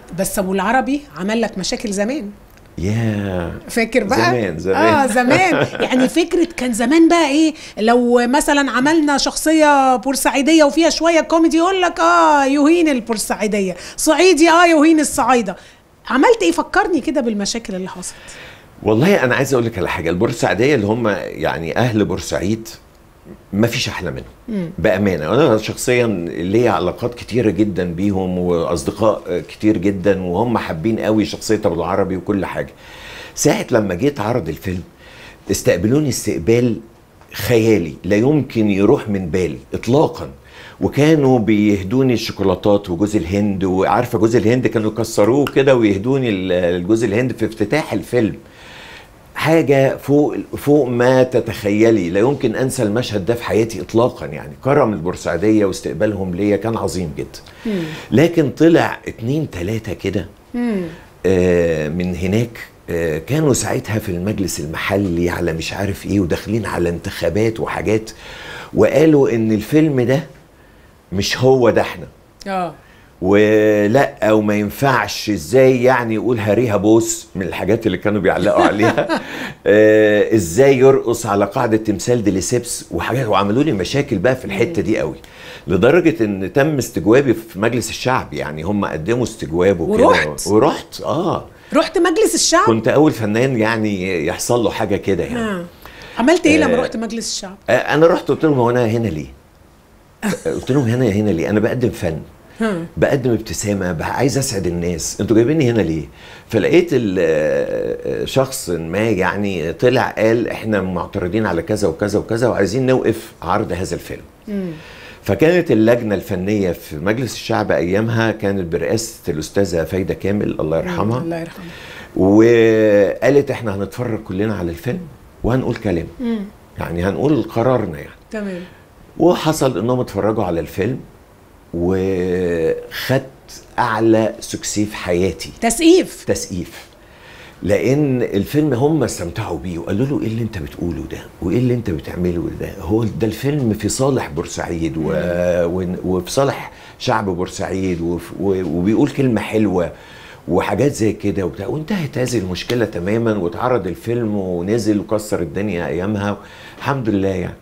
بس ابو العربي عمل لك مشاكل زمان يا فاكر بقى زمان- زمان. اه زمان يعني فكره كان زمان بقى ايه لو مثلا عملنا شخصيه بورسعيديه وفيها شويه كوميدي يقول لك اه يهين البورسعيديه صعيدي اه يهين الصعايده عملت ايه فكرني كده بالمشاكل اللي حصلت والله انا عايز اقول لك على حاجه البورسعيديه اللي هم يعني اهل بورسعيد ما فيش احلى منهم بامانه انا شخصيا ليا علاقات كتيره جدا بيهم واصدقاء كتير جدا وهم حابين قوي شخصيه ابو العربي وكل حاجه ساعه لما جيت عرض الفيلم استقبلوني استقبال خيالي لا يمكن يروح من بالي اطلاقا وكانوا بيهدوني الشوكولاتات وجوز الهند وعارفه جوز الهند كانوا يكسروه كده ويهدوني ال- الجوز الهند في افتتاح الفيلم حاجه فوق فوق ما تتخيلي لا يمكن انسى المشهد ده في حياتي اطلاقا يعني كرم البورسعيديه واستقبالهم ليا كان عظيم جدا لكن طلع اتنين تلاته كده آه من هناك آه كانوا ساعتها في المجلس المحلي على مش عارف ايه وداخلين على انتخابات وحاجات وقالوا ان الفيلم ده مش هو ده احنا اه ولا وما ينفعش ازاي يعني يقول هريها بوس من الحاجات اللي كانوا بيعلقوا عليها آه ازاي يرقص على قاعده تمثال ديليسيبس وحاجات وعملوا لي مشاكل بقى في الحته دي قوي لدرجه ان تم استجوابي في مجلس الشعب يعني هم قدموا استجواب وكده ورحت؟ ورحت اه رحت مجلس الشعب كنت اول فنان يعني يحصل له حاجه كده يعني آه. عملت ايه لما آه. رحت مجلس الشعب آه، انا رحت قلت لهم هو انا هنا ليه قلت لهم هنا هنا ليه انا بقدم فن ها. بقدم ابتسامه بقى عايز اسعد الناس انتوا جايبيني هنا ليه فلقيت ال- آه، شخص ما يعني طلع قال احنا معترضين على كذا وكذا وكذا وعايزين نوقف عرض هذا الفيلم فكانت اللجنه الفنيه في مجلس الشعب ايامها كانت برئاسه الاستاذه فايده كامل الله يرحمها الله يرحمه وقالت احنا هنتفرج كلنا على الفيلم وهنقول كلام يعني هنقول قرارنا يعني تمام وحصل انهم اتفرجوا على الفيلم وخدت اعلى سكسي في حياتي تسقيف تسقيف لان الفيلم هم استمتعوا بيه وقالوا له ايه اللي انت بتقوله ده وايه اللي انت بتعمله ده هو ده الفيلم في صالح بورسعيد و... و... وفي صالح شعب بورسعيد وف... و... وبيقول كلمه حلوه وحاجات زي كده وبتاع وانتهت هذه المشكله تماما واتعرض الفيلم ونزل وكسر الدنيا ايامها الحمد لله يعني